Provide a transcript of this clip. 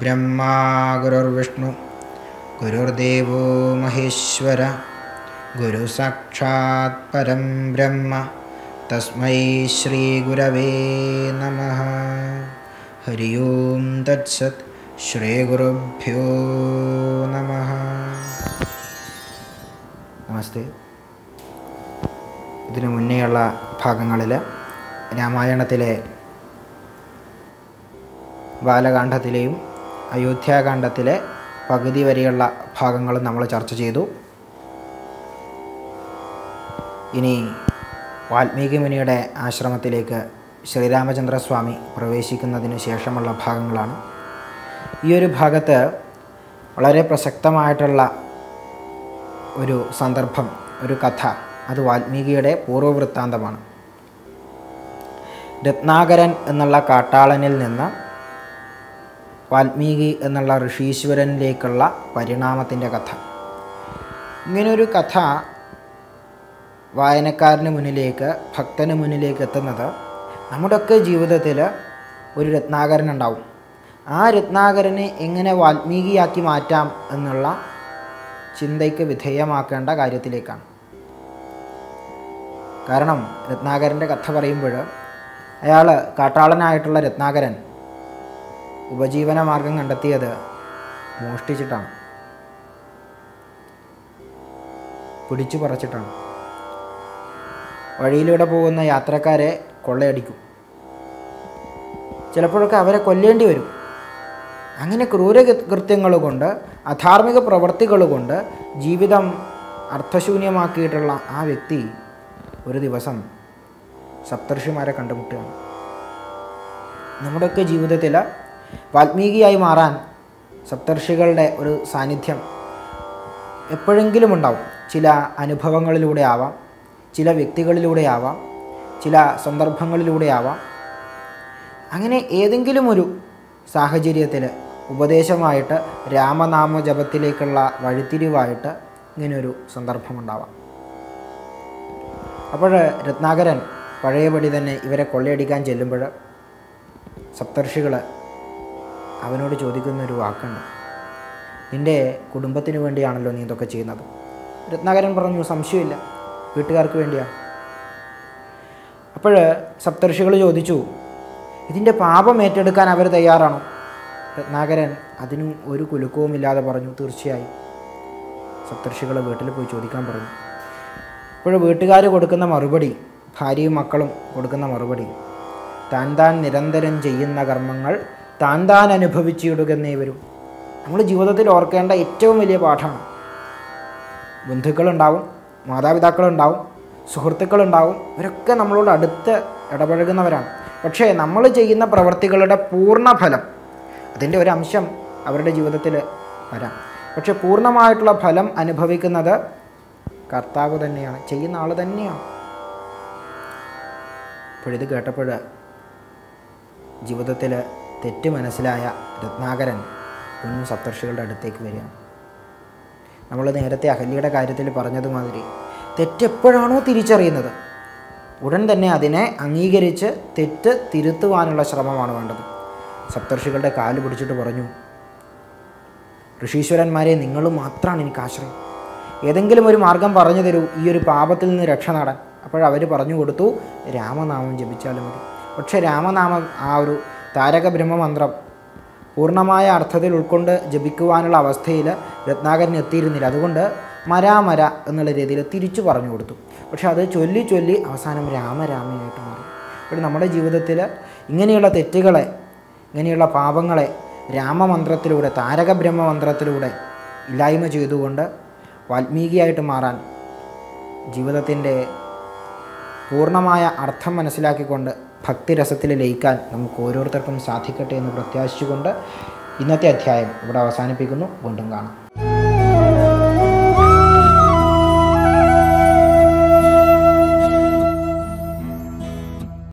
गुरुर्ब्रह्मा गुरुर्विष्णु गुरुर्देवो महेश्वर गुरुसाक्षात् परं ब्रह्म तस्मै श्रीगुरवे नमः हरि ओं तत्सत् श्रीगुरुभ्यो नमः നമസ്തേ ഇതിനു മുന്നേയുള്ള ഭാഗങ്ങളിൽ രാമായണത്തിലെ ബാലകാന്ഡത്തിലെയും അയോധ്യാകാന്ഡത്തിലെ പകുതി വരെയുള്ള ഭാഗങ്ങളും നമ്മൾ ചർച്ച ചെയ്തു ഇനി വാൽമീകി മുനിയുടെ ആശ്രമത്തിലേക്ക് ശ്രീരാമചന്ദ്രസ്വാമി പ്രവേശിക്കുന്നതിന് ശേഷമുള്ള ഭാഗങ്ങളാണ് ഈ ഒരു ഭാഗത്ത് വളരെ പ്രസക്തമായിട്ടുള്ള ഒരു സന്ദർഭം ഒരു കഥ അത് വാൽമീകിയുടെ പൂർവ്വവൃത്താന്തമാണ് രത്നാകരൻ എന്നുള്ള കാട്ടാളനിൽ നിന്ന് വാൽമീകി എന്നുള്ള ഋഷീശ്വരനിലേക്കുള്ള പരിണാമത്തിൻ്റെ കഥ ഇങ്ങനൊരു കഥ വായനക്കാരന് മുന്നിലേക്ക് ഭക്തന് മുന്നിലേക്ക് എത്തുന്നത് നമ്മുടെയൊക്കെ ജീവിതത്തിൽ ഒരു രത്നാകരൻ ഉണ്ടാവും ആ രത്നാകരനെ എങ്ങനെ വാൽമീകിയാക്കി മാറ്റാം എന്നുള്ള ചിന്തയ്ക്ക് വിധേയമാക്കേണ്ട കാര്യത്തിലേക്കാണ് കാരണം രത്നാകരൻ്റെ കഥ പറയുമ്പോൾ അയാൾ കാട്ടാളനായിട്ടുള്ള രത്നാകരൻ ഉപജീവന മാർഗം കണ്ടെത്തിയത് മോഷ്ടിച്ചിട്ടാണ് പിടിച്ചു പറിച്ചിട്ടാണ് വഴിയിലൂടെ പോകുന്ന യാത്രക്കാരെ കൊള്ളയടിക്കും ചിലപ്പോഴൊക്കെ അവരെ കൊല്ലേണ്ടി വരും അങ്ങനെ ക്രൂരകൃത്യങ്ങൾ കൊണ്ട് അധാർമിക പ്രവർത്തികൾ കൊണ്ട് ജീവിതം അർത്ഥശൂന്യമാക്കിയിട്ടുള്ള ആ വ്യക്തി ഒരു ദിവസം സപ്തർഷിമാരെ കണ്ടുമുട്ടുകയാണ് നമ്മുടെയൊക്കെ ജീവിതത്തിൽ വാൽമീകിയായി മാറാൻ സപ്തർഷികളുടെ ഒരു സാന്നിധ്യം എപ്പോഴെങ്കിലും ഉണ്ടാവും ചില അനുഭവങ്ങളിലൂടെ ആവാം ചില വ്യക്തികളിലൂടെ ആവാം ചില സന്ദർഭങ്ങളിലൂടെ ആവാം അങ്ങനെ ഏതെങ്കിലും ഒരു സാഹചര്യത്തിൽ ഉപദേശമായിട്ട് രാമനാമ ജപത്തിലേക്കുള്ള വഴിത്തിരിവായിട്ട് ഇങ്ങനൊരു സന്ദർഭമുണ്ടാവാം അപ്പോൾ രത്നാകരൻ പഴയപടി തന്നെ ഇവരെ കൊള്ളയടിക്കാൻ ചെല്ലുമ്പോൾ സപ്തർഷികൾ അവനോട് ചോദിക്കുന്നൊരു വാക്കുണ്ട് നിൻ്റെ കുടുംബത്തിന് വേണ്ടിയാണല്ലോ നീ ഇതൊക്കെ ചെയ്യുന്നത് രത്നാകരൻ പറഞ്ഞു സംശയമില്ല വീട്ടുകാർക്ക് വേണ്ടിയാണ് അപ്പോൾ സപ്തർഷികൾ ചോദിച്ചു ഇതിൻ്റെ പാപം ഏറ്റെടുക്കാൻ അവർ തയ്യാറാണോ രത്നാകരൻ അതിനും ഒരു കുലുക്കവുമില്ലാതെ പറഞ്ഞു തീർച്ചയായും സപ്തർഷികൾ വീട്ടിൽ പോയി ചോദിക്കാൻ പറഞ്ഞു അപ്പോൾ വീട്ടുകാർ കൊടുക്കുന്ന മറുപടി ഭാര്യയും മക്കളും കൊടുക്കുന്ന മറുപടി താൻ താൻ നിരന്തരം ചെയ്യുന്ന കർമ്മങ്ങൾ താൻ താൻ അനുഭവിച്ചിടുകന്നേ വരും നമ്മൾ ജീവിതത്തിൽ ഓർക്കേണ്ട ഏറ്റവും വലിയ പാഠമാണ് ബന്ധുക്കളുണ്ടാവും മാതാപിതാക്കളുണ്ടാവും സുഹൃത്തുക്കളുണ്ടാവും ഇവരൊക്കെ നമ്മളോട് അടുത്ത് ഇടപഴകുന്നവരാണ് പക്ഷേ നമ്മൾ ചെയ്യുന്ന പ്രവർത്തികളുടെ പൂർണ്ണ ഫലം അതിൻ്റെ ഒരു അംശം അവരുടെ ജീവിതത്തിൽ വരാം പക്ഷെ പൂർണ്ണമായിട്ടുള്ള ഫലം അനുഭവിക്കുന്നത് കർത്താവ് തന്നെയാണ് ചെയ്യുന്ന ആൾ തന്നെയാണ് അപ്പോഴിത് കേട്ടപ്പോൾ ജീവിതത്തിൽ തെറ്റ് മനസ്സിലായ രത്നാകരൻ കുഞ്ഞു സപ്തർഷികളുടെ അടുത്തേക്ക് വരികയാണ് നമ്മൾ നേരത്തെ അഹല്യയുടെ കാര്യത്തിൽ പറഞ്ഞതുമാതിരി തെറ്റെപ്പോഴാണോ തിരിച്ചറിയുന്നത് ഉടൻ തന്നെ അതിനെ അംഗീകരിച്ച് തെറ്റ് തിരുത്തുവാനുള്ള ശ്രമമാണ് വേണ്ടത് സപ്തർഷികളുടെ കാല് പിടിച്ചിട്ട് പറഞ്ഞു ഋഷീശ്വരന്മാരെ നിങ്ങൾ മാത്രമാണ് എനിക്ക് ആശ്രയം ഏതെങ്കിലും ഒരു മാർഗം പറഞ്ഞു തരൂ ഈ ഒരു പാപത്തിൽ നിന്ന് രക്ഷ നേടാൻ അപ്പോഴവർ പറഞ്ഞു കൊടുത്തു രാമനാമം ജപിച്ചാലും മതി പക്ഷേ രാമനാമം ആ ഒരു താരക ബ്രഹ്മമന്ത്രം പൂർണ്ണമായ അർത്ഥത്തിൽ ഉൾക്കൊണ്ട് ജപിക്കുവാനുള്ള അവസ്ഥയിൽ രത്നാകരൻ എത്തിയിരുന്നില്ല അതുകൊണ്ട് മരാമര എന്നുള്ള രീതിയിൽ തിരിച്ചു പറഞ്ഞു കൊടുത്തു പക്ഷെ അത് ചൊല്ലി ചൊല്ലി അവസാനം രാമരാമയായിട്ട് മാറി അപ്പോൾ നമ്മുടെ ജീവിതത്തിൽ ഇങ്ങനെയുള്ള തെറ്റുകളെ ഇങ്ങനെയുള്ള പാപങ്ങളെ രാമമന്ത്രത്തിലൂടെ താരക ബ്രഹ്മമന്ത്രത്തിലൂടെ ഇല്ലായ്മ ചെയ്തുകൊണ്ട് വാൽമീകിയായിട്ട് മാറാൻ ജീവിതത്തിൻ്റെ പൂർണ്ണമായ അർത്ഥം മനസ്സിലാക്കിക്കൊണ്ട് ഭക്തിരസത്തിൽ ലയിക്കാൻ നമുക്ക് ഓരോരുത്തർക്കും സാധിക്കട്ടെ എന്ന് പ്രത്യാശിച്ചുകൊണ്ട് ഇന്നത്തെ അധ്യായം ഇവിടെ അവസാനിപ്പിക്കുന്നു വീണ്ടും കാണാം